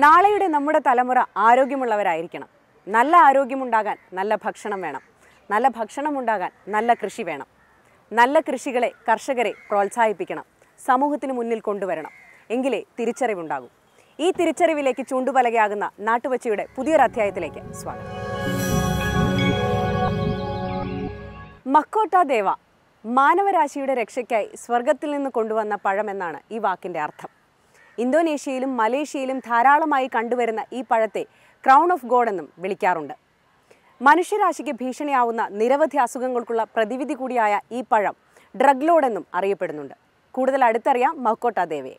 നാളെയുടെ നമ്മുടെ തലമുറ ആരോഗ്യമുള്ളവരായിരിക്കണം നല്ല ആരോഗ്യമുണ്ടാകാൻ നല്ല ഭക്ഷണം വേണം നല്ല ഭക്ഷണം ഉണ്ടാകാൻ നല്ല കൃഷി വേണം നല്ല കൃഷികളെ കർഷകരെ പ്രോത്സാഹിപ്പിക്കണം സമൂഹത്തിന് മുന്നിൽ കൊണ്ടുവരണം എങ്കിലേ തിരിച്ചറിവുണ്ടാകും ഈ തിരിച്ചറിവിലേക്ക് ചൂണ്ടുപലകയാകുന്ന നാട്ടുവച്ചയുടെ പുതിയൊരു അധ്യായത്തിലേക്ക് സ്വാഗതം മക്കോട്ട ദേവ മാനവരാശിയുടെ രക്ഷയ്ക്കായി സ്വർഗത്തിൽ നിന്ന് കൊണ്ടുവന്ന പഴമെന്നാണ് ഈ വാക്കിൻ്റെ അർത്ഥം ഇന്തോനേഷ്യയിലും മലേഷ്യയിലും ധാരാളമായി കണ്ടുവരുന്ന ഈ പഴത്തെ ക്രൗൺ ഓഫ് ഗോഡ് എന്നും വിളിക്കാറുണ്ട് മനുഷ്യരാശിക്ക് ഭീഷണിയാവുന്ന നിരവധി അസുഖങ്ങൾക്കുള്ള പ്രതിവിധി കൂടിയായ ഈ പഴം ഡ്രഗ് ലോഡ് എന്നും അറിയപ്പെടുന്നുണ്ട് കൂടുതൽ അടുത്തറിയാം മക്കോട്ട ദേവയെ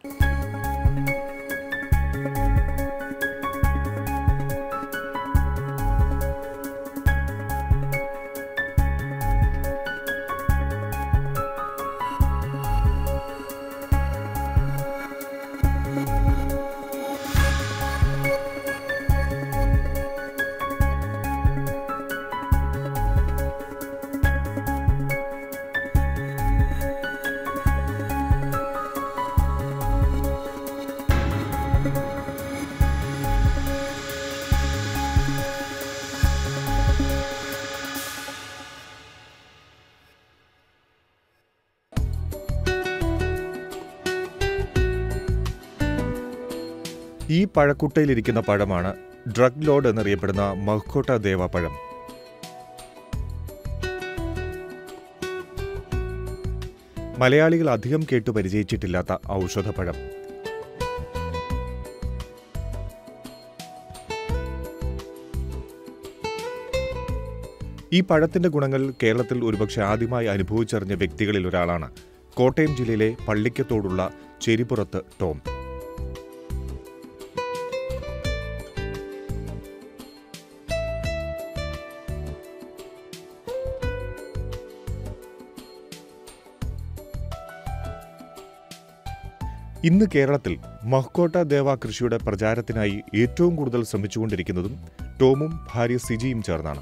ഈ പഴക്കുട്ടയിലിരിക്കുന്ന പഴമാണ് ഡ്രഗ് ലോഡ് എന്നറിയപ്പെടുന്ന മഹ്കോട്ട ദേവ പഴം മലയാളികൾ അധികം കേട്ടു പരിചയിച്ചിട്ടില്ലാത്ത ഔഷധപ്പഴം ഈ പഴത്തിന്റെ ഗുണങ്ങൾ കേരളത്തിൽ ഒരുപക്ഷെ ആദ്യമായി അനുഭവിച്ചറിഞ്ഞ വ്യക്തികളിൽ ഒരാളാണ് കോട്ടയം ജില്ലയിലെ പള്ളിക്കത്തോടുള്ള ചെരിപ്പുറത്ത് ടോം ഇന്ന് കേരളത്തിൽ മഹ്കോട്ട ദേവ കൃഷിയുടെ പ്രചാരത്തിനായി ഏറ്റവും കൂടുതൽ ശ്രമിച്ചുകൊണ്ടിരിക്കുന്നതും ടോമും ഭാര്യ സിജിയും ചേർന്നാണ്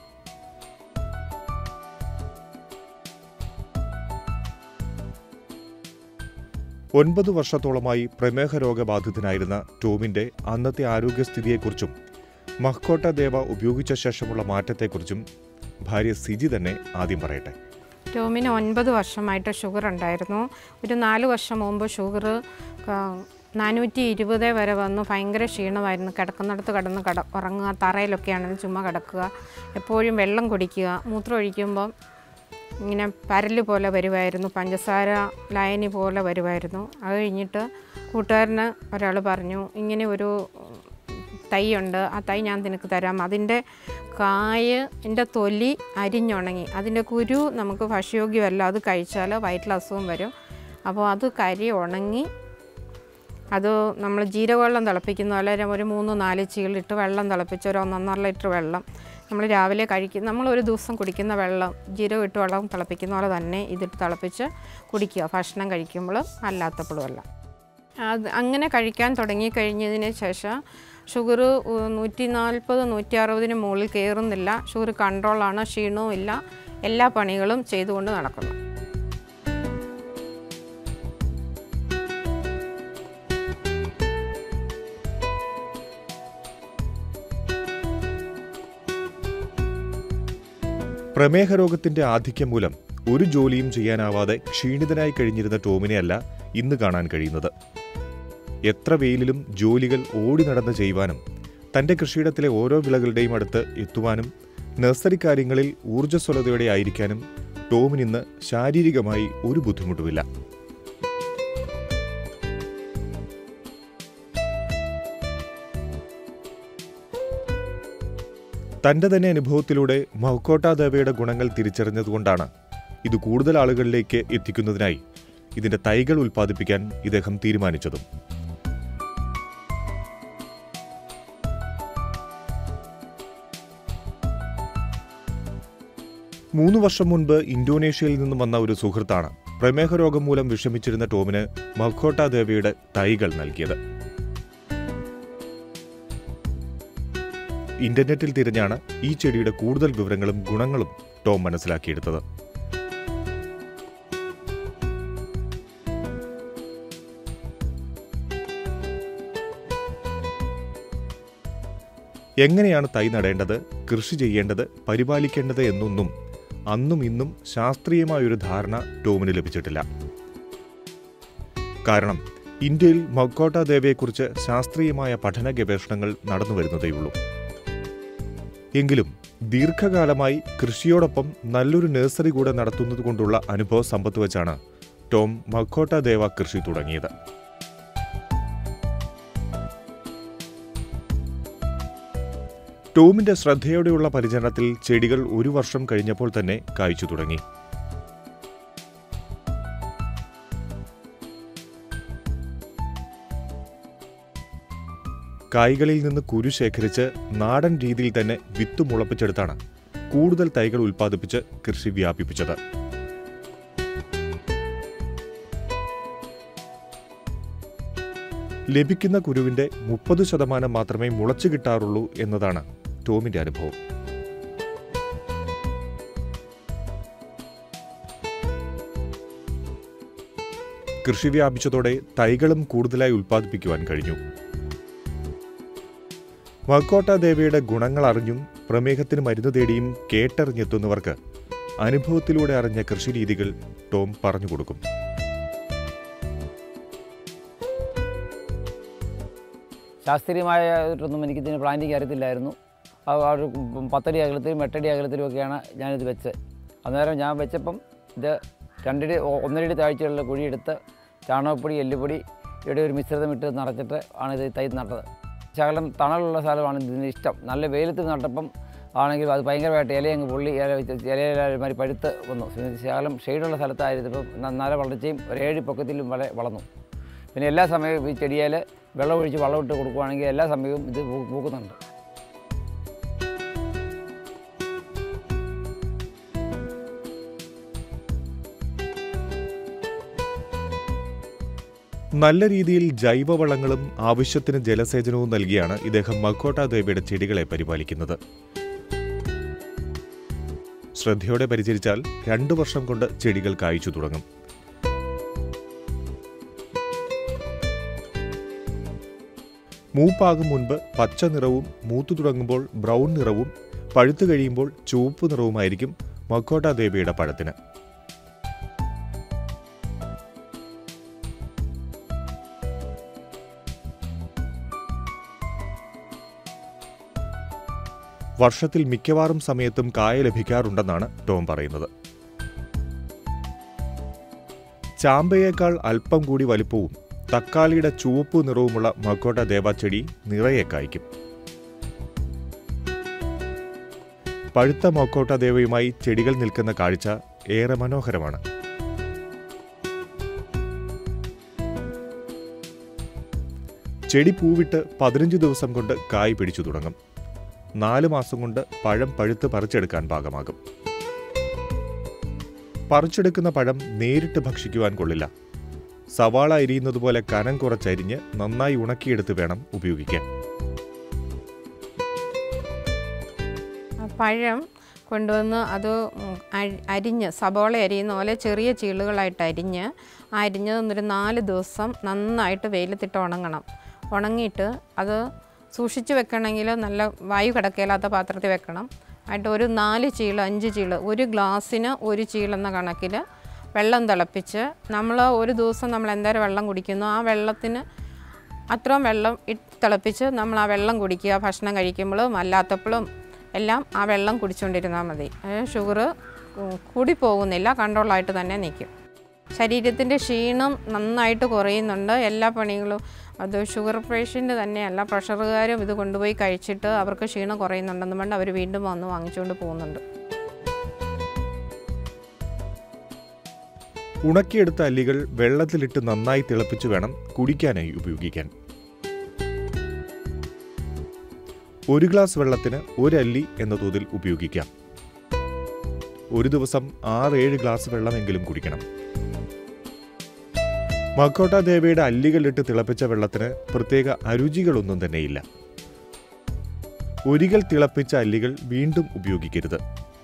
ഒൻപത് വർഷത്തോളമായി പ്രമേഹ രോഗബാധിതനായിരുന്ന ടോമിന്റെ അന്നത്തെ ആരോഗ്യസ്ഥിതിയെക്കുറിച്ചും മഹ്കോട്ട ദേവ ഉപയോഗിച്ച ശേഷമുള്ള മാറ്റത്തെക്കുറിച്ചും ഭാര്യ സിജി തന്നെ ആദ്യം പറയട്ടെ ടോമിന് ഒൻപത് വർഷമായിട്ട് ഷുഗർ ഉണ്ടായിരുന്നു ഒരു നാല് വർഷം മുമ്പ് ഷുഗർ നാനൂറ്റി ഇരുപത് വരെ വന്നു ഭയങ്കര ക്ഷീണമായിരുന്നു കിടക്കുന്നിടത്ത് കിടന്ന് കട ഉറങ്ങുക തറയിലൊക്കെയാണെങ്കിൽ ചുമ്മാ കിടക്കുക എപ്പോഴും വെള്ളം കുടിക്കുക മൂത്രം ഒഴിക്കുമ്പം ഇങ്ങനെ പരല് പോലെ വരുമായിരുന്നു പഞ്ചസാര ലായനി പോലെ വരുമായിരുന്നു അത് കഴിഞ്ഞിട്ട് കൂട്ടുകാരന് ഒരാൾ പറഞ്ഞു ഇങ്ങനെ ഒരു തൈയുണ്ട് ആ തൈ ഞാൻ നിനക്ക് തരാം അതിൻ്റെ കായ് എൻ്റെ തൊലി അരിഞ്ഞുണങ്ങി അതിൻ്റെ കുരു നമുക്ക് ഭക്ഷ്യയോഗ്യമല്ല അത് കഴിച്ചാൽ വയറ്റിൽ അസുഖം വരും അപ്പോൾ അത് കരി ഉണങ്ങി അത് നമ്മൾ ജീരകവെള്ളം തിളപ്പിക്കുന്ന പോലെ ഒരു മൂന്ന് നാല് ചീളിട്ട് വെള്ളം തിളപ്പിച്ച് ഒരു ഒന്നൊന്നര ലിറ്റർ വെള്ളം നമ്മൾ രാവിലെ കഴിക്കുന്ന നമ്മൾ ഒരു ദിവസം കുടിക്കുന്ന വെള്ളം ജീരകം ഇട്ട് വെള്ളം തിളപ്പിക്കുന്ന പോലെ തന്നെ ഇതിട്ട് തിളപ്പിച്ച് കുടിക്കുക ഭക്ഷണം കഴിക്കുമ്പോഴും അല്ലാത്തപ്പോഴും അല്ല അത് അങ്ങനെ കഴിക്കാൻ തുടങ്ങി കഴിഞ്ഞതിന് ശേഷം ഷുഗർ നൂറ്റി നാൽപ്പത് നൂറ്റി അറുപതിന് മുകളിൽ കയറുന്നില്ല ഷുഗർ കൺട്രോളാണ് ക്ഷീണവും ഇല്ല എല്ലാ പണികളും ചെയ്തുകൊണ്ട് നടക്കുന്നു പ്രമേഹ രോഗത്തിന്റെ ആധിക്യം മൂലം ഒരു ജോലിയും ചെയ്യാനാവാതെ ക്ഷീണിതനായി കഴിഞ്ഞിരുന്ന ടോമിനെയല്ല ഇന്ന് കാണാൻ കഴിയുന്നത് എത്ര വെയിലിലും ജോലികൾ ഓടി നടന്ന് ചെയ്യുവാനും തന്റെ കൃഷിയിടത്തിലെ ഓരോ വിളകളുടെയും അടുത്ത് എത്തുവാനും നഴ്സറി കാര്യങ്ങളിൽ ഊർജ്ജസ്വലതയോടെ ആയിരിക്കാനും ടോമിനിന്ന് ശാരീരികമായി ഒരു ബുദ്ധിമുട്ടുമില്ല തന്റെ തന്നെ അനുഭവത്തിലൂടെ മഹ്കോട്ട ദേവയുടെ ഗുണങ്ങൾ തിരിച്ചറിഞ്ഞതുകൊണ്ടാണ് ഇത് കൂടുതൽ ആളുകളിലേക്ക് എത്തിക്കുന്നതിനായി ഇതിന്റെ തൈകൾ ഉൽപ്പാദിപ്പിക്കാൻ ഇദ്ദേഹം തീരുമാനിച്ചതും മൂന്ന് വർഷം മുൻപ് ഇന്തോനേഷ്യയിൽ നിന്നും വന്ന ഒരു സുഹൃത്താണ് പ്രമേഹ രോഗം മൂലം വിഷമിച്ചിരുന്ന ടോമിന് മഹ്കോട്ട ദേവയുടെ തൈകൾ നൽകിയത് ഇന്റർനെറ്റിൽ തിരഞ്ഞാണ് ഈ ചെടിയുടെ കൂടുതൽ വിവരങ്ങളും ഗുണങ്ങളും ടോം മനസ്സിലാക്കിയെടുത്തത് എങ്ങനെയാണ് തൈ നടേണ്ടത് കൃഷി ചെയ്യേണ്ടത് പരിപാലിക്കേണ്ടത് എന്നൊന്നും അന്നും ഇന്നും ശാസ്ത്രീയമായൊരു ധാരണ ടോമിന് ലഭിച്ചിട്ടില്ല കാരണം ഇന്ത്യയിൽ മക്കോട്ട ദേവയെക്കുറിച്ച് ശാസ്ത്രീയമായ പഠന ഗവേഷണങ്ങൾ നടന്നു വരുന്നതേയുള്ളൂ എങ്കിലും ദീർഘകാലമായി കൃഷിയോടൊപ്പം നല്ലൊരു നഴ്സറി കൂടെ നടത്തുന്നതുകൊണ്ടുള്ള അനുഭവ സമ്പത്ത് വെച്ചാണ് ടോം മക്കോട്ട ദേവ കൃഷി തുടങ്ങിയത് ടോമിന്റെ ശ്രദ്ധയോടെയുള്ള പരിചരണത്തിൽ ചെടികൾ ഒരു വർഷം കഴിഞ്ഞപ്പോൾ തന്നെ കായ്ച്ചു തുടങ്ങി കായ്കളിൽ നിന്ന് കുരു ശേഖരിച്ച് നാടൻ രീതിയിൽ തന്നെ വിത്ത് മുളപ്പിച്ചെടുത്താണ് കൂടുതൽ തൈകൾ ഉൽപ്പാദിപ്പിച്ച് കൃഷി വ്യാപിപ്പിച്ചത് ലഭിക്കുന്ന കുരുവിന്റെ മുപ്പത് ശതമാനം മാത്രമേ മുളച്ചു കിട്ടാറുള്ളൂ എന്നതാണ് ടോമിന്റെ അനുഭവം കൃഷി വ്യാപിച്ചതോടെ തൈകളും കൂടുതലായി ഉൽപ്പാദിപ്പിക്കുവാൻ കഴിഞ്ഞു മക്കോട്ട ദേവിയുടെ ഗുണങ്ങൾ അറിഞ്ഞും പ്രമേഹത്തിന് മരുന്ന് തേടിയും കേട്ടറിഞ്ഞെത്തുന്നവർക്ക് അനുഭവത്തിലൂടെ അറിഞ്ഞ കൃഷിരീതികൾ ടോം പറഞ്ഞു കൊടുക്കും ശാസ്ത്രീയമായിട്ടൊന്നും എനിക്കിതിന് പ്ലാന്റിങ് അറിയത്തില്ലായിരുന്നു ആ ആ ഒരു പത്തടി അകലത്തിലും എട്ടടി അകലത്തിലും ഒക്കെയാണ് ഞാനിത് വെച്ചത് അന്നേരം ഞാൻ വെച്ചപ്പം ഇത് രണ്ടടി ഒ- ഒന്നരടി താഴ്ചയുള്ള കുഴിയെടുത്ത് ചാണകപ്പൊടി എല്ലുപൊടി ഇവിടെ ഒരു മിശ്രിതം ഇട്ട് നിറച്ചിട്ട് ആണ് ഇത് തൈ നട്ടത് ശകലം തണലുള്ള സ്ഥലമാണ് ഇതിന് ഇഷ്ടം നല്ല വെയിലത്ത് നട്ടപ്പം ആണെങ്കിൽ അത് ഭയങ്കരമായിട്ട് ഇലയങ്ങ് പൊള്ളി ഇല വെച്ച് ഇല മാതിരി പഴുത്ത് വന്നു ശകലം ഷെയ്ഡുള്ള സ്ഥലത്തായിരുന്നു ഇപ്പം നല്ല വളർച്ചയും ഒരു ഏഴ് പൊക്കത്തിലും വല വളർന്നു പിന്നെ എല്ലാ സമയവും ഈ ചെടിയിൽ വെള്ളം ഒഴിച്ച് വളമിട്ട് കൊടുക്കുകയാണെങ്കിൽ എല്ലാ സമയവും ഇത് പൂ- പൂക്കുന്നുണ്ട് നല്ല രീതിയിൽ ജൈവവളങ്ങളും ആവശ്യത്തിന് ജലസേചനവും നൽകിയാണ് ഇദ്ദേഹം മക്കോട്ട ദേവിയുടെ ചെടികളെ പരിപാലിക്കുന്നത് ശ്രദ്ധയോടെ പരിചരിച്ചാൽ രണ്ടു വർഷം കൊണ്ട് ചെടികൾ കായ്ച്ചു തുടങ്ങും മൂപ്പാകും മുൻപ് പച്ച നിറവും മൂത്തു തുടങ്ങുമ്പോൾ ബ്രൗൺ നിറവും പഴുത്തു കഴിയുമ്പോൾ ചുവപ്പ് നിറവുമായിരിക്കും മക്കോട്ട ദേവിയുടെ പഴത്തിന് വർഷത്തിൽ മിക്കവാറും സമയത്തും കായ ലഭിക്കാറുണ്ടെന്നാണ് ടോം പറയുന്നത് ചാമ്പയേക്കാൾ അല്പം കൂടി വലിപ്പവും തക്കാളിയുടെ ചുവപ്പ് നിറവുമുള്ള മക്കോട്ട ദേവാച്ചെടി നിറയെ കായ്ക്കും പഴുത്ത മക്കോട്ട ദേവയുമായി ചെടികൾ നിൽക്കുന്ന കാഴ്ച ഏറെ മനോഹരമാണ് ചെടി പൂവിട്ട് പതിനഞ്ച് ദിവസം കൊണ്ട് കായ് പിടിച്ചു തുടങ്ങും നാല് മാസം കൊണ്ട് പഴം പഴുത്ത് പറിച്ചെടുക്കാൻ പാകമാകും പറിച്ചെടുക്കുന്ന പഴം നേരിട്ട് ഭക്ഷിക്കുവാൻ കൊള്ളില്ല സവാള അരിയുന്നത് പോലെ കനം കുറച്ചരിഞ്ഞ് നന്നായി ഉണക്കിയെടുത്ത് വേണം ഉപയോഗിക്കാൻ ആ പഴം കൊണ്ടുവന്ന് അത് ഉം, അരി- അരിഞ്ഞ് സബോള അരിയുന്ന പോലെ ചെറിയ ചീളുകളായിട്ട് അരിഞ്ഞ് ആ അരിഞ്ഞത് ഒരു നാല് ദിവസം നന്നായിട്ട് വെയിലത്തിട്ട് ഉണങ്ങണം ഉണങ്ങിയിട്ട് അത് സൂക്ഷിച്ച് വെക്കണമെങ്കിൽ നല്ല വായു കിടക്കയില്ലാത്ത പാത്രത്തിൽ വെക്കണം ആയിട്ട് ഒരു നാല് ചീള് അഞ്ച് ചീള് ഒരു ഗ്ലാസ്സിന് ഒരു ചീളെന്ന കണക്കിൽ വെള്ളം തിളപ്പിച്ച് നമ്മൾ ഒരു ദിവസം നമ്മൾ എന്തോരം വെള്ളം കുടിക്കുന്നു ആ വെള്ളത്തിന് അത്രയും വെള്ളം ഇട്ട് തിളപ്പിച്ച് നമ്മൾ ആ വെള്ളം കുടിക്കുക ഭക്ഷണം കഴിക്കുമ്പോഴും അല്ലാത്തപ്പോഴും എല്ലാം ആ വെള്ളം കുടിച്ചുകൊണ്ടിരുന്നാൽ മതി ഷുഗർ കൂടി പോകുന്നില്ല കൺട്രോളായിട്ട് തന്നെ നിൽക്കും ശരീരത്തിൻ്റെ ക്ഷീണം നന്നായിട്ട് കുറയുന്നുണ്ട് എല്ലാ പണികളും അത് ഷുഗർ പേഷ്യൻ്റ് തന്നെയല്ല പ്രഷറുകാരും ഇത് കൊണ്ടുപോയി കഴിച്ചിട്ട് അവർക്ക് ക്ഷീണം കുറയുന്നുണ്ടെന്ന് വേണ്ട അവർ വീണ്ടും വന്ന് വാങ്ങിച്ചുകൊണ്ട് പോകുന്നുണ്ട് ഉണക്കിയെടുത്ത അല്ലികൾ വെള്ളത്തിലിട്ട് നന്നായി തിളപ്പിച്ചു വേണം കുടിക്കാനായി ഉപയോഗിക്കാൻ ഒരു ഗ്ലാസ് വെള്ളത്തിന് ഒരു അല്ലി എന്ന തോതിൽ ഉപയോഗിക്കാം ഒരു ദിവസം ആറ് ഏഴ് ഗ്ലാസ് വെള്ളമെങ്കിലും കുടിക്കണം മക്കോട്ട ദേവയുടെ അല്ലികളിട്ട് തിളപ്പിച്ച വെള്ളത്തിന് പ്രത്യേക അരുചികളൊന്നും തന്നെയില്ല ഒരിക്കൽ തിളപ്പിച്ച അല്ലികൾ വീണ്ടും ഉപയോഗിക്കരുത്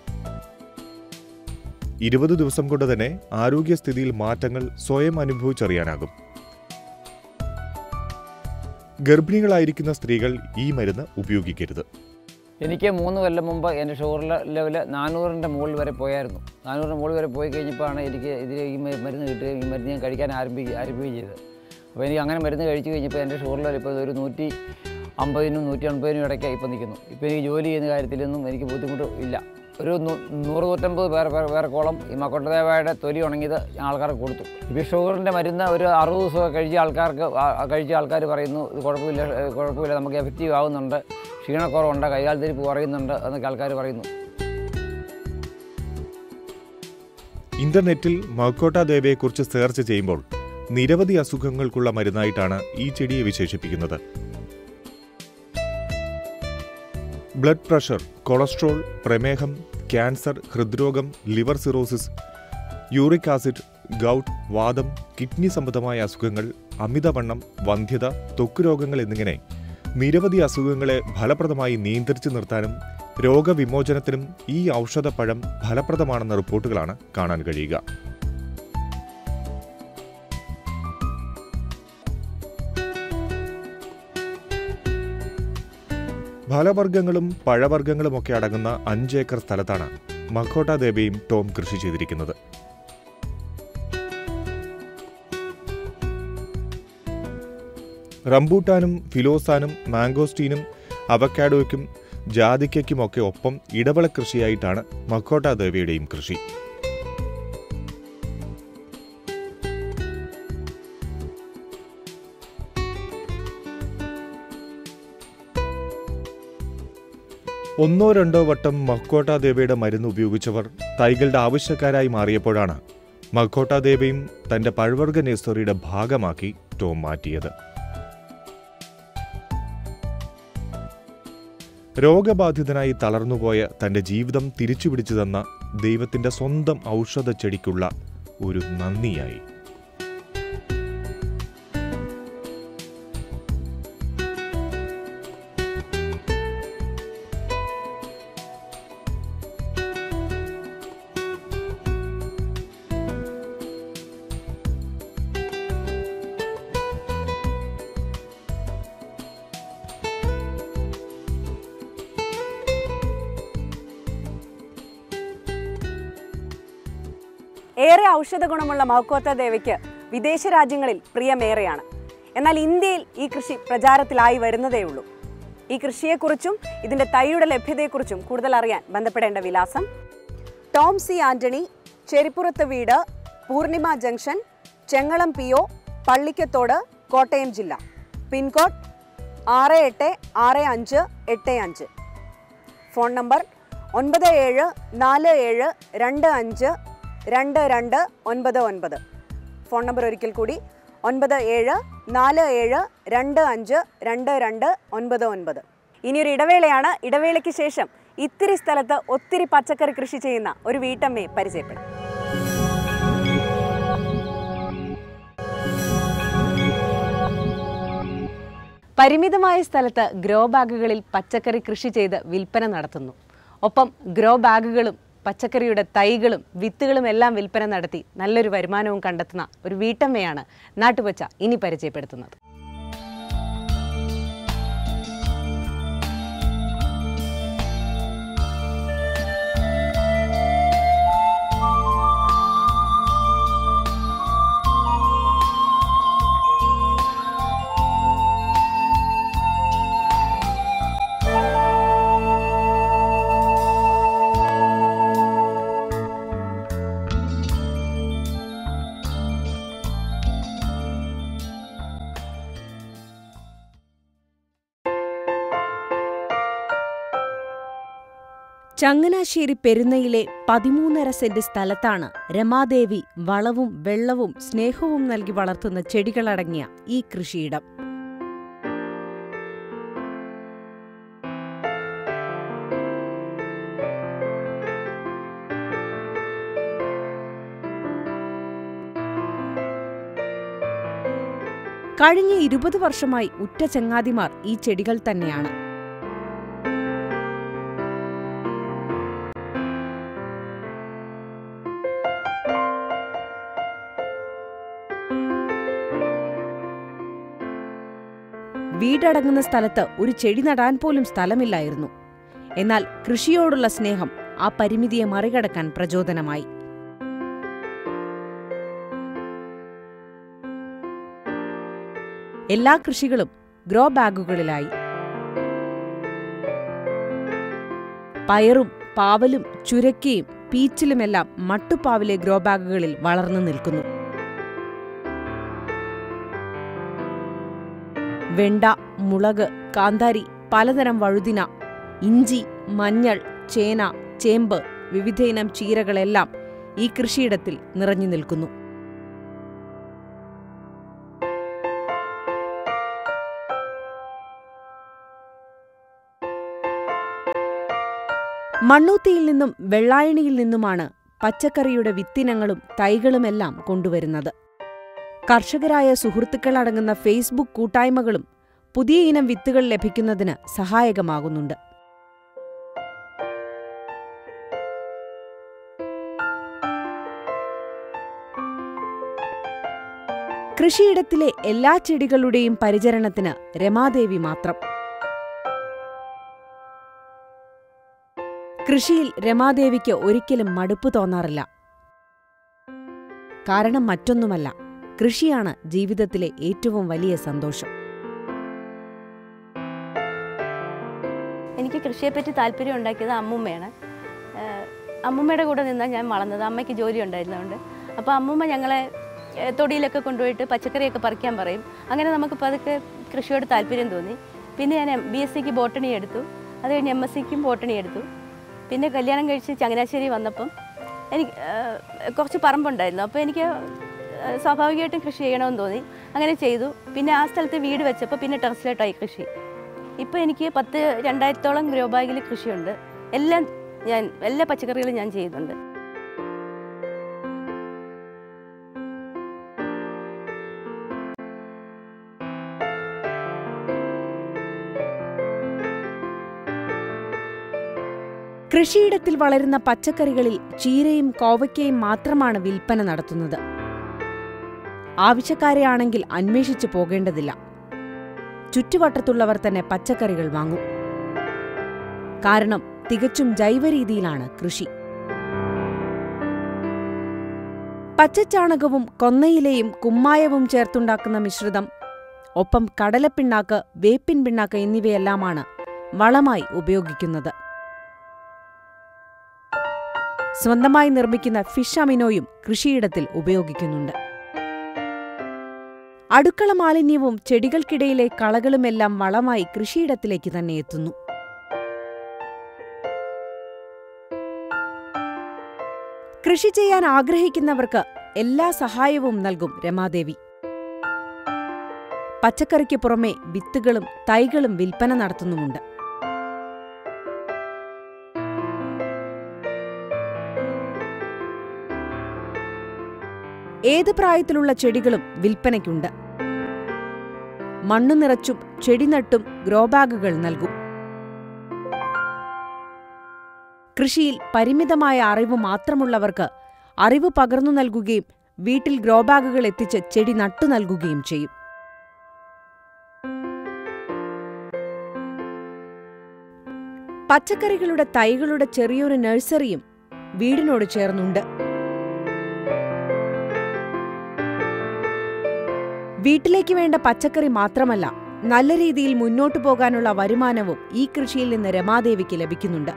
ഇരുപത് ദിവസം കൊണ്ട് തന്നെ ആരോഗ്യസ്ഥിതിയിൽ മാറ്റങ്ങൾ സ്വയം അനുഭവിച്ചറിയാനാകും ഗർഭിണികളായിരിക്കുന്ന സ്ത്രീകൾ ഈ മരുന്ന് ഉപയോഗിക്കരുത് എനിക്ക് മൂന്ന് കൊല്ലം മുമ്പ് എൻ്റെ ഷുഗർ ലെവൽ നാനൂറിൻ്റെ മുകളിൽ വരെ പോയായിരുന്നു നാനൂറിൻ്റെ മുകളിൽ വരെ പോയി കഴിഞ്ഞപ്പോഴാണ് എനിക്ക് ഇതിൽ ഈ മ- മരുന്ന് കിട്ടുകയും ഈ മരുന്ന് ഞാൻ കഴിക്കാൻ ആരംഭിക്കുക ആരംഭിക്കുകയും ചെയ്തത് അപ്പോൾ എനിക്ക് അങ്ങനെ മരുന്ന് കഴിച്ചു കഴിഞ്ഞപ്പോൾ എൻ്റെ ഷുഗർ ലെവൽ ഇപ്പോൾ ഒരു നൂറ്റി അമ്പതിനും നൂറ്റി അൻപതിനും ഇടയ്ക്ക് ഇപ്പോൾ നിൽക്കുന്നു ഇപ്പോൾ എനിക്ക് ജോലി ചെയ്യുന്ന കാര്യത്തിലൊന്നും എനിക്ക് ബുദ്ധിമുട്ട് ഇല്ല ഒരു നൂ- നൂറ് നൂറ്റമ്പത് പേർ പേർ പേർക്കോളം ഈ മക്കോട്ടദേവയുടെ തൊലി ഉണങ്ങിയത് ഞാൻ ആൾക്കാർക്ക് കൊടുത്തു ഇപ്പോൾ ഷുഗറിൻ്റെ മരുന്ന് ഒരു അറുപത് ദിവസമൊക്കെ കഴിച്ച ആൾക്കാർക്ക് ആ- ആ കഴിച്ച ആൾക്കാർ പറയുന്നു ഇത് കുഴപ്പമില്ല ഏ, കുഴപ്പമില്ല നമുക്ക് എഫക്റ്റീവ് ആവുന്നുണ്ട് ക്ഷീണക്കുറവുണ്ട് കൈകാൽത്തിരിപ്പ് കുറയുന്നുണ്ട് എന്നൊക്കെ ആൾക്കാർ പറയുന്നു ഇന്റർനെറ്റിൽ മക്കോട്ട ദേവയെക്കുറിച്ച് സെർച്ച് ചെയ്യുമ്പോൾ നിരവധി അസുഖങ്ങൾക്കുള്ള മരുന്നായിട്ടാണ് ഈ ചെടിയെ വിശേഷിപ്പിക്കുന്നത് ബ്ലഡ് പ്രഷർ കൊളസ്ട്രോൾ പ്രമേഹം ക്യാൻസർ ഹൃദ്രോഗം liver cirrhosis uric acid gout വാദം കിഡ്നി സംബന്ധമായ അസുഖങ്ങൾ അമിതവണ്ണം വന്ധ്യത ത്വക്ക് രോഗങ്ങൾ എന്നിങ്ങനെ നിരവധി അസുഖങ്ങളെ ഫലപ്രദമായി നിയന്ത്രിച്ചു നിർത്താനും രോഗവിമോചനത്തിനും ഈ ഔഷധപ്പഴം ഫലപ്രദമാണെന്ന റിപ്പോർട്ടുകളാണ് കാണാൻ കഴിയുക ഫലവർഗ്ഗങ്ങളും പഴവർഗ്ഗങ്ങളുമൊക്കെ അടങ്ങുന്ന അഞ്ചേക്കർ സ്ഥലത്താണ് മഖോട്ട ദേവയും ടോം കൃഷി ചെയ്തിരിക്കുന്നത് റംബൂട്ടാനും ഫിലോസാനും മാംഗോസ്റ്റീനും അവക്കാഡോയ്ക്കും ജാതിക്കയ്ക്കുമൊക്കെ ഒപ്പം ഇടവിള കൃഷിയായിട്ടാണ് മക്കോട്ട ദേവിയുടെയും കൃഷി ഒന്നോ രണ്ടോ വട്ടം മക്കോട്ട ദേവയുടെ മരുന്ന് ഉപയോഗിച്ചവർ തൈകളുടെ ആവശ്യക്കാരായി മാറിയപ്പോഴാണ് മക്കോട്ട ദേവയും തന്റെ പഴവർഗ നേഴ്സറിയുടെ ഭാഗമാക്കി ടോം മാറ്റിയത് രോഗബാധിതനായി തളർന്നുപോയ തന്റെ ജീവിതം തിരിച്ചുപിടിച്ചു തന്ന ദൈവത്തിന്റെ സ്വന്തം ഔഷധ ചെടിക്കുള്ള ഒരു നന്ദിയായി ഏറെ ഔഷധ ഗുണമുള്ള മൗക്കോത്ത ദേവയ്ക്ക് വിദേശ രാജ്യങ്ങളിൽ പ്രിയമേറെയാണ് എന്നാൽ ഇന്ത്യയിൽ ഈ കൃഷി പ്രചാരത്തിലായി വരുന്നതേ ഉള്ളൂ ഈ കൃഷിയെക്കുറിച്ചും ഇതിന്റെ തൈയുടെ ലഭ്യതയെക്കുറിച്ചും കൂടുതൽ അറിയാൻ ബന്ധപ്പെടേണ്ട വിലാസം ടോം സി ആന്റണി ചെരിപ്പുറത്ത് വീട് Poornima junction Chengalam P O Pallikkathodu Kottayam ജില്ല പിൻകോഡ് ആറ് എട്ട് ആറ് അഞ്ച് എട്ട് അഞ്ച് ഫോൺ നമ്പർ ഒൻപത് ഏഴ് നാല് ഏഴ് രണ്ട് അഞ്ച് രണ്ട് രണ്ട് ഒൻപത് ഒൻപത് ഫോൺ നമ്പർ ഒരിക്കൽ കൂടി ഒൻപത് ഏഴ് നാല് ഏഴ് രണ്ട് അഞ്ച് രണ്ട് രണ്ട് ഒൻപത് ഒൻപത് ഇനിയൊരു ഇടവേളയാണ് ഇടവേളയ്ക്ക് ശേഷം ഇത്തിരി സ്ഥലത്ത് ഒത്തിരി പച്ചക്കറി കൃഷി ചെയ്യുന്ന ഒരു വീട്ടമ്മയെ പരിചയപ്പെടും പരിമിതമായ സ്ഥലത്ത് ഗ്രോ ബാഗുകളിൽ പച്ചക്കറി കൃഷി ചെയ്ത് വിൽപ്പന നടത്തുന്നു ഒപ്പം ഗ്രോ ബാഗുകളും പച്ചക്കറിയുടെ തൈകളും വിത്തുകളും എല്ലാം വിൽപ്പന നടത്തി നല്ലൊരു വരുമാനവും കണ്ടെത്തുന്ന ഒരു വീട്ടമ്മയാണ് നാട്ടുപച്ച ഇനി പരിചയപ്പെടുത്തുന്നത് ചങ്ങനാശ്ശേരി പെരുന്നയിലെ പതിമൂന്നര സെന്റ് സ്ഥലത്താണ് രമാദേവി വളവും വെള്ളവും സ്നേഹവും നൽകി വളർത്തുന്ന ചെടികളടങ്ങിയ ഈ കൃഷിയിടം കഴിഞ്ഞ ഇരുപത് വർഷമായി ഉറ്റ ചങ്ങാതിമാർ ഈ ചെടികൾ തന്നെയാണ് വീടടങ്ങുന്ന സ്ഥലത്ത് ഒരു ചെടി നടാൻ പോലും സ്ഥലമില്ലായിരുന്നു എന്നാൽ കൃഷിയോടുള്ള സ്നേഹം ആ പരിമിതിയെ മറികടക്കാൻ പ്രചോദനമായി എല്ലാ കൃഷികളും ഗ്രോ ബാഗുകളിലായി പയറും പാവലും ചുരക്കയും പീച്ചിലുമെല്ലാം മട്ടുപ്പാവിലെ ഗ്രോ ബാഗുകളിൽ വളർന്നു നിൽക്കുന്നു വെണ്ട മുളക് കാന്താരി പലതരം വഴുതിന ഇഞ്ചി മഞ്ഞൾ ചേന ചേമ്പ് വിവിധയിനം ചീരകളെല്ലാം ഈ കൃഷിയിടത്തിൽ നിറഞ്ഞു നിൽക്കുന്നു മണ്ണൂത്തിയിൽ നിന്നും വെള്ളായണിയിൽ നിന്നുമാണ് പച്ചക്കറിയുടെ വിത്തിനങ്ങളും തൈകളുമെല്ലാം കൊണ്ടുവരുന്നത് കർഷകരായ സുഹൃത്തുക്കളടങ്ങുന്ന ഫേസ്ബുക്ക് കൂട്ടായ്മകളും പുതിയ ഇനം വിത്തുകൾ ലഭിക്കുന്നതിന് സഹായകമാകുന്നുണ്ട് കൃഷിയിടത്തിലെ എല്ലാ ചെടികളുടെയും പരിചരണത്തിന് രമാദേവി മാത്രം കൃഷിയിൽ രമാദേവിക്ക് ഒരിക്കലും മടുപ്പ് തോന്നാറില്ല കാരണം മറ്റൊന്നുമല്ല കൃഷിയാണ് ജീവിതത്തിലെ ഏറ്റവും വലിയ സന്തോഷം എനിക്ക് കൃഷിയെപ്പറ്റി താല്പര്യം ഉണ്ടാക്കിയത് അമ്മൂമ്മയാണ് ഏഹ് അമ്മൂമ്മയുടെ കൂടെ നിന്നാണ് ഞാൻ വളർന്നത് അമ്മയ്ക്ക് ജോലി ഉണ്ടായിരുന്നതുകൊണ്ട് അപ്പോൾ അമ്മൂമ്മ ഞങ്ങളെ ഏഹ് തൊടിയിലൊക്കെ കൊണ്ടുപോയിട്ട് പച്ചക്കറിയൊക്കെ പറിക്കാൻ പറയും അങ്ങനെ നമുക്ക് പതുക്കെ കൃഷിയോട് താല്പര്യം തോന്നി പിന്നെ ഞാൻ ബി എസ് സിക്ക് ബോട്ടണി എടുത്തു അത് കഴിഞ്ഞ് എം എസ് സിക്കും ബോട്ടണി എടുത്തു പിന്നെ കല്യാണം കഴിച്ച് ചങ്ങനാശ്ശേരി വന്നപ്പം എനിക്ക് ഏഹ് കുറച്ച് പറമ്പുണ്ടായിരുന്നു അപ്പോൾ എനിക്ക് ഏഹ് സ്വാഭാവികമായിട്ടും കൃഷി ചെയ്യണമെന്ന് തോന്നി അങ്ങനെ ചെയ്തു പിന്നെ ആ സ്ഥലത്ത് വീട് വെച്ചപ്പോൾ പിന്നെ ടെറസിലോട്ടായി കൃഷി ഇപ്പോൾ എനിക്ക് പത്ത് രണ്ടായിരത്തോളം ഗ്രോ ബാഗിൽ കൃഷിയുണ്ട് എല്ലാം ഞാൻ എല്ലാ പച്ചക്കറികളും ഞാൻ ചെയ്യുന്നുണ്ട് കൃഷിയിടത്തിൽ വളരുന്ന പച്ചക്കറികളിൽ ചീരയും കോവയ്ക്കയും മാത്രമാണ് വിൽപ്പന നടത്തുന്നത് ആവശ്യക്കാരെയാണെങ്കിൽ അന്വേഷിച്ചു പോകേണ്ടതില്ല ചുറ്റുവട്ടത്തുള്ളവർ തന്നെ പച്ചക്കറികൾ വാങ്ങും കാരണം തികച്ചും ജൈവരീതിയിലാണ് കൃഷി പച്ചച്ചാണകവും കൊന്നയിലയും കുമ്മായവും ചേർത്തുണ്ടാക്കുന്ന മിശ്രിതം ഒപ്പം കടലപ്പിണ്ണാക്ക് വേപ്പിൻ പിണ്ണാക്ക് എന്നിവയെല്ലാമാണ് വളമായി ഉപയോഗിക്കുന്നത് സ്വന്തമായി നിർമ്മിക്കുന്ന ഫിഷ് അമിനോയും കൃഷിയിടത്തിൽ ഉപയോഗിക്കുന്നുണ്ട് അടുക്കള മാലിന്യവും ചെടികൾക്കിടയിലെ കളകളുമെല്ലാം വളമായി കൃഷിയിടത്തിലേക്ക് തന്നെ എത്തുന്നു കൃഷി ചെയ്യാൻ ആഗ്രഹിക്കുന്നവർക്ക് എല്ലാ സഹായവും നൽകും രമാദേവി പച്ചക്കറിക്ക് പുറമെ വിത്തുകളും തൈകളും വിൽപ്പന നടത്തുന്നുമുണ്ട് ഏത് പ്രായത്തിലുള്ള ചെടികളും വിൽപ്പനയ്ക്കുണ്ട് മണ്ണു നിറച്ചും ചെടി നട്ടും ഗ്രോ ബാഗുകൾ നൽകും കൃഷിയിൽ പരിമിതമായ അറിവ് മാത്രമുള്ളവർക്ക് അറിവ് പകർന്നു നൽകുകയും വീട്ടിൽ ഗ്രോ ബാഗുകൾ എത്തിച്ച് ചെടി നട്ടു നൽകുകയും ചെയ്യും പച്ചക്കറികളുടെ തൈകളുടെ ചെറിയൊരു നഴ്സറിയും വീടിനോട് ചേർന്നുണ്ട് വീട്ടിലേക്ക് വേണ്ട പച്ചക്കറി മാത്രമല്ല നല്ല രീതിയിൽ മുന്നോട്ടു പോകാനുള്ള വരുമാനവും ഈ കൃഷിയിൽ നിന്ന് രമാദേവിക്ക് ലഭിക്കുന്നുണ്ട്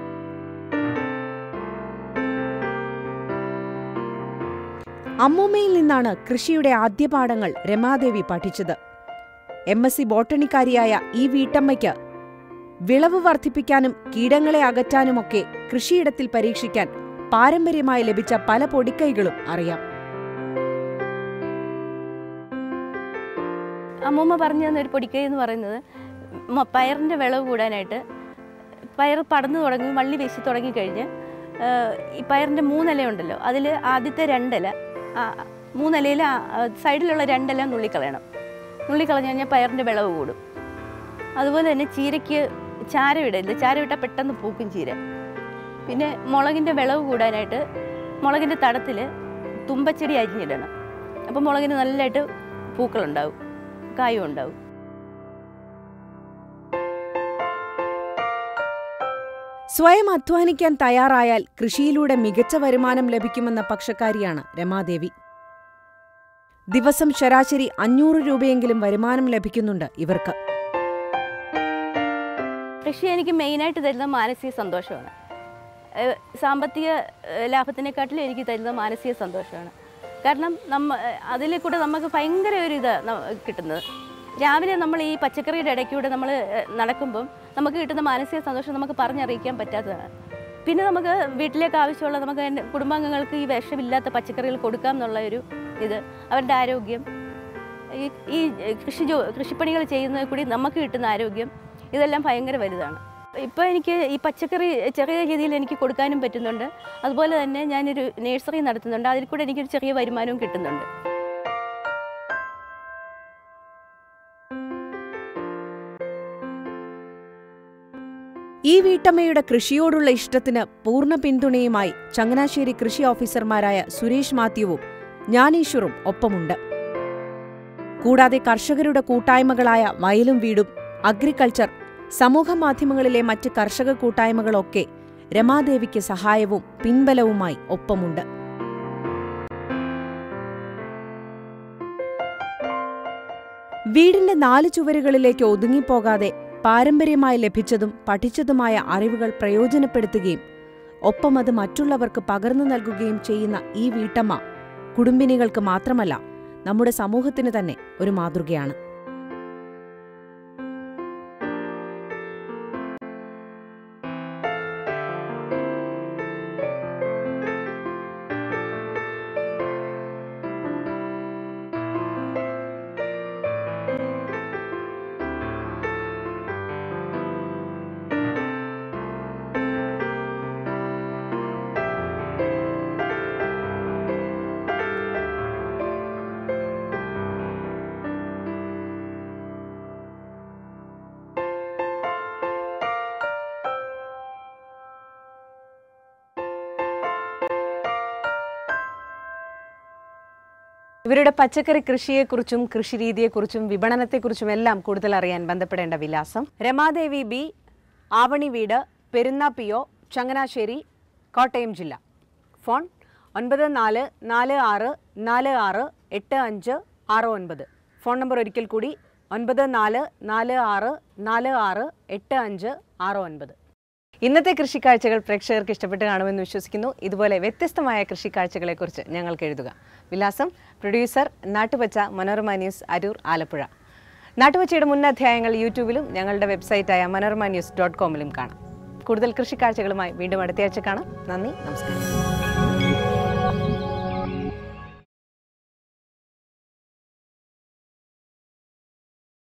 അമ്മൂമ്മയിൽ നിന്നാണ് കൃഷിയുടെ ആദ്യ പാഠങ്ങൾ രമാദേവി പഠിച്ചത് എം എസ് സി ബോട്ടണിക്കാരിയായ ഈ വീട്ടമ്മയ്ക്ക് വിളവ് വർദ്ധിപ്പിക്കാനും കീടങ്ങളെ അകറ്റാനുമൊക്കെ കൃഷിയിടത്തിൽ പരീക്ഷിക്കാൻ പാരമ്പര്യമായി ലഭിച്ച പല പൊടിക്കൈകളും അറിയാം അമ്മൂമ്മ പറഞ്ഞു തന്ന ഒരു പൊടിക്കൈ എന്ന് പറയുന്നത് മ- പയറിൻ്റെ വിളവ് കൂടാനായിട്ട് പയർ പടന്നു തുടങ്ങി വള്ളി വീശി തുടങ്ങിക്കഴിഞ്ഞ് ഏഹ്, ഈ പയറിൻ്റെ മൂന്നില ഉണ്ടല്ലോ അതിൽ ആദ്യത്തെ രണ്ടില ആ, മൂന്നിലയിൽ ആ, ആ, സൈഡിലുള്ള രണ്ടില നുള്ളിക്കളയണം നുള്ളിക്കളഞ്ഞ് കഴിഞ്ഞാൽ പയറിൻ്റെ വിളവ് കൂടും അതുപോലെ തന്നെ ചീരയ്ക്ക് ചാരം ഇടരുത് ചാരം ഇട്ടാൽ പെട്ടെന്ന് പൂക്കും ചീര പിന്നെ മുളകിൻ്റെ വിളവ് കൂടാനായിട്ട് മുളകിൻ്റെ തടത്തിൽ തുമ്പച്ചെടി അരിഞ്ഞിടണം അപ്പോൾ മുളകിന് നല്ലതായിട്ട് പൂക്കളുണ്ടാവും കായും ഉണ്ടാവും സ്വയം അധ്വാനിക്കാൻ തയ്യാറായാൽ കൃഷിയിലൂടെ മികച്ച വരുമാനം ലഭിക്കുമെന്ന പക്ഷക്കാരിയാണ് രമാദേവി ദിവസം ശരാശരി അഞ്ഞൂറ് രൂപയെങ്കിലും വരുമാനം ലഭിക്കുന്നുണ്ട് ഇവർക്ക് കൃഷി എനിക്ക് മെയിനായിട്ട് തരുന്ന മാനസിക സന്തോഷമാണ് ഏഹ് സാമ്പത്തിക ഏഹ് ലാഭത്തിനെക്കാട്ടിലും എനിക്ക് തരുന്ന മാനസിക സന്തോഷമാണ് കാരണം നമ്മ അതിൽ കൂടെ നമുക്ക് ഭയങ്കര ഒരു ഇത് കിട്ടുന്നത് രാവിലെ നമ്മൾ ഈ പച്ചക്കറിയുടെ ഇടയ്ക്കൂടെ നമ്മൾ നടക്കുമ്പം നമുക്ക് കിട്ടുന്ന മാനസിക സന്തോഷം നമുക്ക് പറഞ്ഞറിയിക്കാൻ പറ്റാത്തതാണ് പിന്നെ നമുക്ക് വീട്ടിലേക്ക് ആവശ്യമുള്ള നമുക്ക് എൻ്റെ കുടുംബാംഗങ്ങൾക്ക് ഈ വിഷമില്ലാത്ത പച്ചക്കറികൾ കൊടുക്കാം എന്നുള്ള ഒരു ഇത് അവരുടെ ആരോഗ്യം ഈ ഈ കൃഷി ജോ കൃഷിപ്പണികൾ ചെയ്യുന്നതിൽ കൂടി നമുക്ക് കിട്ടുന്ന ആരോഗ്യം ഇതെല്ലാം ഭയങ്കര വലുതാണ് ഇപ്പോൾ എനിക്ക് ഈ പച്ചക്കറി ചെറിയ രീതിയിൽ എനിക്ക് കൊടുക്കാനും പറ്റുന്നുണ്ട് അതുപോലെ തന്നെ ഞാനൊരു നേഴ്സറി നടത്തുന്നുണ്ട് അതിൽ കൂടെ എനിക്കൊരു ചെറിയ വരുമാനവും കിട്ടുന്നുണ്ട് ഈ വീട്ടമ്മയുടെ കൃഷിയോടുള്ള ഇഷ്ടത്തിന് പൂർണ്ണ പിന്തുണയുമായി ചങ്ങനാശ്ശേരി കൃഷി ഓഫീസർമാരായ സുരേഷ് മാത്യുവും ജ്ഞാനേശ്വറും ഒപ്പമുണ്ട് കൂടാതെ കർഷകരുടെ കൂട്ടായ്മകളായ വയലും വീടും അഗ്രികൾച്ചർ സമൂഹമാധ്യമങ്ങളിലെ മറ്റ് കർഷക കൂട്ടായ്മകളൊക്കെ രമാദേവിക്ക് സഹായവും പിൻബലവുമായി ഒപ്പമുണ്ട് വീടിന്റെ നാല് ചുവരുകളിലേക്ക് ഒതുങ്ങിപ്പോകാതെ പാരമ്പര്യമായി ലഭിച്ചതും പഠിച്ചതുമായ അറിവുകൾ പ്രയോജനപ്പെടുത്തുകയും ഒപ്പം അത് മറ്റുള്ളവർക്ക് പകർന്നു നൽകുകയും ചെയ്യുന്ന ഈ വീട്ടമ്മ കുടുംബിനികൾക്ക് മാത്രമല്ല നമ്മുടെ സമൂഹത്തിന് തന്നെ ഒരു മാതൃകയാണ് ഇവരുടെ പച്ചക്കറി കൃഷിയെക്കുറിച്ചും കൃഷിരീതിയെക്കുറിച്ചും വിപണനത്തെക്കുറിച്ചും എല്ലാം കൂടുതൽ അറിയാൻ ബന്ധപ്പെടേണ്ട വിലാസം രമാദേവി ബി ആവണി വീട് പെരുന്ന പി ഒ ചങ്ങനാശ്ശേരി കോട്ടയം ജില്ല ഫോൺ ഒൻപത് നാല് നാല് ആറ് നാല് ആറ് എട്ട് അഞ്ച് ആറ് ഒൻപത് ഫോൺ നമ്പർ ഒരിക്കൽ കൂടി ഒൻപത് നാല് നാല് ആറ് നാല് ആറ് എട്ട് അഞ്ച് ആറ് ഒൻപത് ഇന്നത്തെ കൃഷിക്കാഴ്ചകൾ പ്രേക്ഷകർക്ക് ഇഷ്ടപ്പെട്ട് കാണുമെന്ന് വിശ്വസിക്കുന്നു ഇതുപോലെ വ്യത്യസ്തമായ കൃഷിക്കാഴ്ചകളെക്കുറിച്ച് ഞങ്ങൾക്ക് എഴുതുക വിലാസം പ്രൊഡ്യൂസർ നാട്ടുപച്ച മനോരമ ന്യൂസ് അരൂർ ആലപ്പുഴ നാട്ടുപച്ചയുടെ മുൻ അധ്യായങ്ങൾ യൂട്യൂബിലും ഞങ്ങളുടെ വെബ്സൈറ്റായ മനോരമ ന്യൂസ് ഡോട്ട് കോമിലും കാണാം കൂടുതൽ കൃഷിക്കാഴ്ചകളുമായി വീണ്ടും അടുത്തയാഴ്ച കാണാം നന്ദി നമസ്കാരം